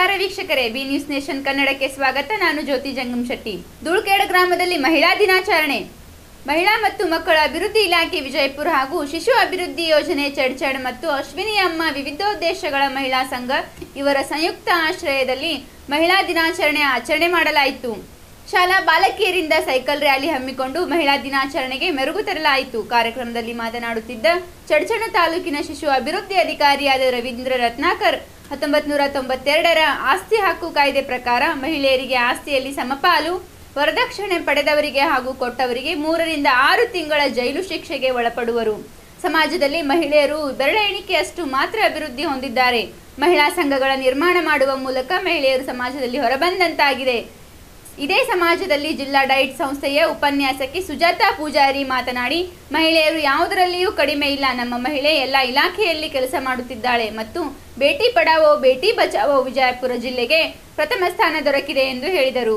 ನಮಸ್ಕಾರ ವೀಕ್ಷಕರೇ B news nation ಕನ್ನಡಕ್ಕೆ ಸ್ವಾಗತ ನಾನು ಜ್ಯೋತಿ ಜಂಗಮ್ ಶೆಟ್ಟಿ ಧೂಳ್ಕೇಡ ಗ್ರಾಮದಲ್ಲಿ ಮಹಿಳಾ ದಿನಾಚರಣೆ ಮಹಿಳಾ ಮತ್ತು ಮಕ್ಕಳ ಅಭಿವೃದ್ಧಿ ಇಲಾಖೆ ವಿಜಯಪುರ ಹಾಗೂ ಶಿಶು ಅಭಿವೃದ್ಧಿ ಯೋಜನೆ ಚಡ್ಚಡ್ ಮತ್ತು ಅಶ್ವಿನಿ ಅಮ್ಮ ವಿವಿಧೋದ್ದೇಶಗಳ ಮಹಿಳಾ ಸಂಘ ಇವರ ಸಂಯುಕ್ತ ಆಶ್ರಯದಲ್ಲಿ ಮಹಿಳಾ ದಿನಾಚರಣೆ ಆಚರಣೆ ಮಾಡಲಾಯಿತು ಶಾಲಾ ಬಾಲಕಿಯರಿಂದ ಸೈಕಲ್ ರ್ಯಾಲಿ ಹಮ್ಮಿಕೊಂಡು ಮಹಿಳಾ ದಿನಾಚರಣೆಗೆ ಮೆರುಗು ತರಲಾಯಿತು ಕಾರ್ಯಕ್ರಮದಲ್ಲಿ ಮಾತನಾಡುತ್ತಿದ್ದ ಚಡ್ಚಣ ತಾಲೂಕಿನ ಶಿಶು ಅಭಿವೃದ್ಧಿ ಅಧಿಕಾರಿಯಾದ ರವೀಂದ್ರ ರತ್ನಾಕರ್ ಹತ್ತೊಂಬತ್ ನೂರ ತೊಂಬತ್ತೆರಡರ ಆಸ್ತಿ ಹಕ್ಕು ಕಾಯ್ದೆ ಪ್ರಕಾರ ಮಹಿಳೆಯರಿಗೆ ಆಸ್ತಿಯಲ್ಲಿ ಸಮಪಾಲು ವರದಕ್ಷಿಣೆ ಪಡೆದವರಿಗೆ ಹಾಗೂ ಕೊಟ್ಟವರಿಗೆ ಮೂರರಿಂದ ಆರು ತಿಂಗಳ ಜೈಲು ಶಿಕ್ಷೆಗೆ ಒಳಪಡುವರು ಸಮಾಜದಲ್ಲಿ ಮಹಿಳೆಯರು ಬೆರಳ ಎಣಿಕೆಯಷ್ಟು ಮಾತ್ರ ಅಭಿವೃದ್ಧಿ ಹೊಂದಿದ್ದಾರೆ ಮಹಿಳಾ ಸಂಘಗಳ ನಿರ್ಮಾಣ ಮಾಡುವ ಮೂಲಕ ಮಹಿಳೆಯರು ಸಮಾಜದಲ್ಲಿ ಹೊರಬಂದಂತಾಗಿದೆ ಇದೇ ಸಮಾಜದಲ್ಲಿ ಜಿಲ್ಲಾ ಡೈಟ್ ಸಂಸ್ಥೆಯ ಉಪನ್ಯಾಸಕಿ ಸುಜಾತಾ ಪೂಜಾರಿ ಮಾತನಾಡಿ ಮಹಿಳೆಯರು ಯಾವುದರಲ್ಲಿಯೂ ಕಡಿಮೆ ಇಲ್ಲ ನಮ್ಮ ಮಹಿಳೆ ಎಲ್ಲ ಇಲಾಖೆಯಲ್ಲಿ ಕೆಲಸ ಮಾಡುತ್ತಿದ್ದಾಳೆ ಮತ್ತು ಬೇಟಿ ಪಡಾವೋ ಬೇಟಿ ಬಚಾವೋ ವಿಜಯಪುರ ಜಿಲ್ಲೆಗೆ ಪ್ರಥಮ ಸ್ಥಾನ ದೊರಕಿದೆ ಎಂದು ಹೇಳಿದರು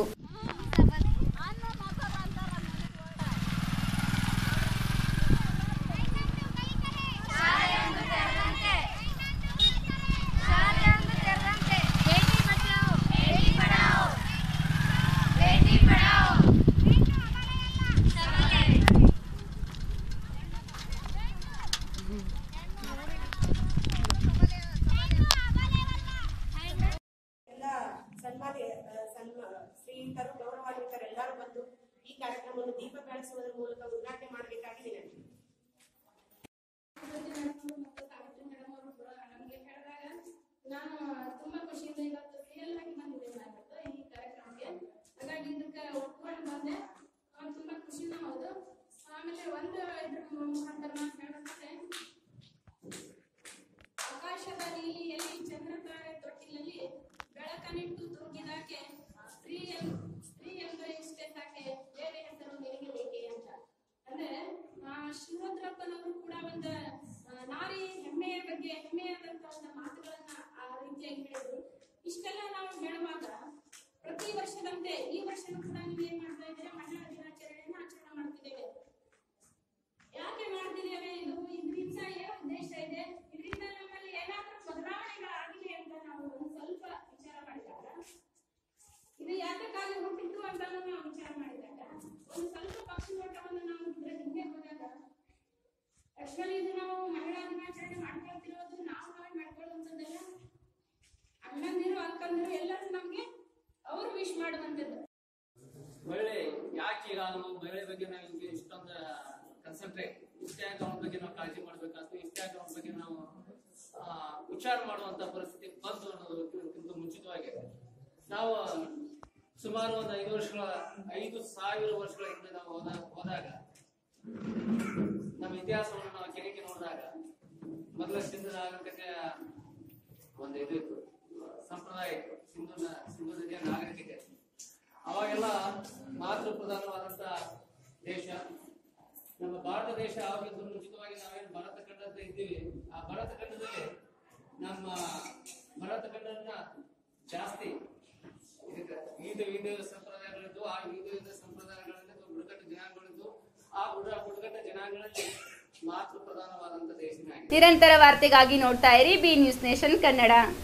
बेटी बचाओ बेटी पढ़ाओ बेटी पढ़ाओ सबके ಎಲ್ಲ ಸನ್ಮಾನ್ಯ ಆ, ಸನ್ಮಾ ಶ್ರೀಯುತರು ಗೌರವಾನ್ವಿತರು ಎಲ್ಲರೂ ಬಂದು ಈ ಕಾರ್ಯಕ್ರಮವನ್ನು ದೀಪ ಬೆಳೆಸುವುದರ ಮೂಲಕ ಉದ್ಘಾಟನೆ ಮಾಡಬೇಕಾಗಿ ವಿನಂತಿ ನಮಗೆ ಹೇಳಿದಾಗ ನಾನು ತುಂಬಾ ಖುಷಿಯಿಂದ ಇವತ್ತು ರಿಯಲ್ ಆಗಿ ಬಂದಿದ್ದೇನೆ ಇವತ್ತು ಈ ಕಾರ್ಯಕ್ರಮಕ್ಕೆ ಹಾಗಾಗಿ ಇದಕ್ಕೆ ಒಪ್ಕೊಂಡು ಬಂದೆ ಅವ್ರು ತುಂಬಾ ಖುಷಿನೂ ಹೌದು ಆಮೇಲೆ ಒಂದು ಇದ್ರ ಮುಖಾಂತರ ನಾನು ಹೇಳೋದಂದ್ರೆ ಆಕಾಶದ ನೀಲಿಯಲ್ಲಿ ಚಂದ್ರತಾರೆ ತೊಟ್ಟಿಲಲ್ಲಿ ಬೆಳಕನಿಟ್ಟು ತೂಗಿದಾಕೆ ಸ್ತ್ರೀ ಎನ್- ಸ್ತ್ರೀ ಎಂದರೆ ಇಷ್ಟೇ ಸಾಕೆ ಬೇರೆ ಹೆಸರು ನಿನಗೆ ಬೇಕೆ ಅಂತ ಅಂದ್ರೆ ಆ, ಶಿವರುದ್ರಪ್ಪನವರು ಕೂಡ ಒಂದು ಆ, ನಾರಿ ಹೆಮ್ಮೆಯ ಬಗ್ಗೆ ಹೆಮ್ಮೆಯಾದಂತ ಒಂದು ಮಾತುಗಳನ್ನ ಆ ರೀತಿಯಾಗಿ ಹೇಳಿದ್ರು ಇಷ್ಟೆಲ್ಲ ನಾವು ಹೇಳುವಾಗ ಪ್ರತಿ ವರ್ಷದಂತೆ ಈ ವರ್ಷನೂ ಕೂಡ ನೀವು ಏನ್ ಮಾಡ್ತಾ ಇದ್ದೀರಾ ಮಹಿಳಾ ದಿನಾಚರಣೆಯನ್ನು ಆಚರಣೆ ಮಾಡ್ತಿದ್ದೇವೆ ಯಾಕೆ ಮಾಡ್ತಿದ್ದೇವೆ ಇದು ಇದರಿಂದ ಏನು ಉದ್ದೇಶ ಇದೆ ಇದರಿಂದ ನಮ್ಮಲ್ಲಿ ಏನಾದ್ರೂ ಬದಲಾವಣೆಗಳಾಗಿದೆ ಅಂತ ನಾವು ಒಂದು ಸ್ವಲ್ಪ ವಿಚಾರ ಮಾಡಿದಾಗ ಇದು ಯಾತಕ್ಕಾಗಿ ಹುಟ್ಟಿತು ಅಂತ ನಾವು ವಿಚಾರ ಮಾಡಿದಾಗ ಒಂದು ಸ್ವಲ್ಪ ಪಕ್ಷಿ ನೋಟವನ್ನು ನಾವು ಇದ್ರ ಹಿಂದೆ ಹೋದಾಗ ಆಕ್ಚುಲಿ ಇದು ನಾವು ಮಹಿಳಾ ದಿನಾಚರಣೆ ಮಾಡ್ಕೊಳ್ತಿರೋದು ನಾವು ನಾವೇ ಮಾಡ್ಕೊಳ್ಳುವಂಥದ್ದಲ್ಲ ಅಣ್ಣಂದಿರು ಅಕ್ಕಂದಿರು ಎಲ್ಲರೂ ನಮ್ಗೆ ಅವರು ವಿಶ್ ಮಾಡುವಂಥದ್ದು ಮಹಿಳೆ ಯಾಕೆ ಈಗ ನಾವು ಮಹಿಳೆ ಬಗ್ಗೆ ನಾವು ಹಿಂಗೆ ಇಷ್ಟೊಂದು ಕನ್ಸಂಟ್ರೇಟ್ ಇಷ್ಟೇ ಯಾಕೆ ಅವ್ರ ಬಗ್ಗೆ ನಾವು ಕಾಳಜಿ ಮಾಡ್ಬೇಕಾಗ್ತದೆ ಇಷ್ಟೇ ಯಾಕೆ ಅವ್ರ ಬಗ್ಗೆ ನಾವು ಆ, ವಿಚಾರ ಮಾಡುವಂತ ಪರಿಸ್ಥಿತಿ ಬಂತು ಅನ್ನೋದಕ್ಕಿಂತ ಮುಂಚಿತವಾಗಿ ನಾವು ಸುಮಾರು ಒಂದು ಐದು ವರ್ಷಗಳ ಐದು ಸಾವಿರ ವರ್ಷಗಳ ಹಿಂದೆ ನಾವು ಹೋದ ಹೋದಾಗ ನಮ್ಮ ಇತಿಹಾಸವನ್ನು ನಾವು ಕೆರೆಗೆ ನೋಡಿದಾಗ ಮೊದಲ ಸಿಂಧು ನಾಗರಿಕತೆಯ ಒಂದು ಇದು ಇತ್ತು ಸಂಪ್ರದಾಯ ಇತ್ತು ಸಿಂಧು ನ- ಸಿಂಧು ನದಿಯ ನಾಗರಿಕತೆ ಅವಾಗೆಲ್ಲ ಮಾತೃ ಪ್ರಧಾನವಾದಂತ ದೇಶ ನಮ್ಮ ಭಾರತ ದೇಶ ಆವಾಗಿಂತ ಮುಂಚಿತವಾಗಿ ನಾವೇನು ಭಾರತ ಖಂಡದ ಇದ್ದೀವಿ ಆ ಭಾರತ ಖಂಡದಲ್ಲಿ ನಮ್ಮ ಭಾರತ ಖಂಡನ ಜಾಸ್ತಿ ಇದಕ್ಕೆ ವಿವಿಧ ವಿವಿಧ ಸಂಪ್ರದಾಯಗಳಿದ್ದು ಆ ವಿವಿಧ ವಿವಿಧ ಸಂಪ್ರದಾಯಗಳಲ್ಲಿ ಬುಡಕಟ್ಟು ಜನಾಂಗಗಳಿದ್ದು ಆ ಬುಡ ಬುಡಕಟ್ಟು ಜನಾಂಗಗಳಲ್ಲಿ ಮಾತೃ ಪ್ರಧಾನವಾದಂತ ದೇಶನೇ ಆಗಿದೆ ನಿರಂತರ ವಾರ್ತೆಗಾಗಿ ನೋಡ್ತಾ ಇರಿ ಬಿ ನ್ಯೂಸ್ ನೇಷನ್ ಕನ್ನಡ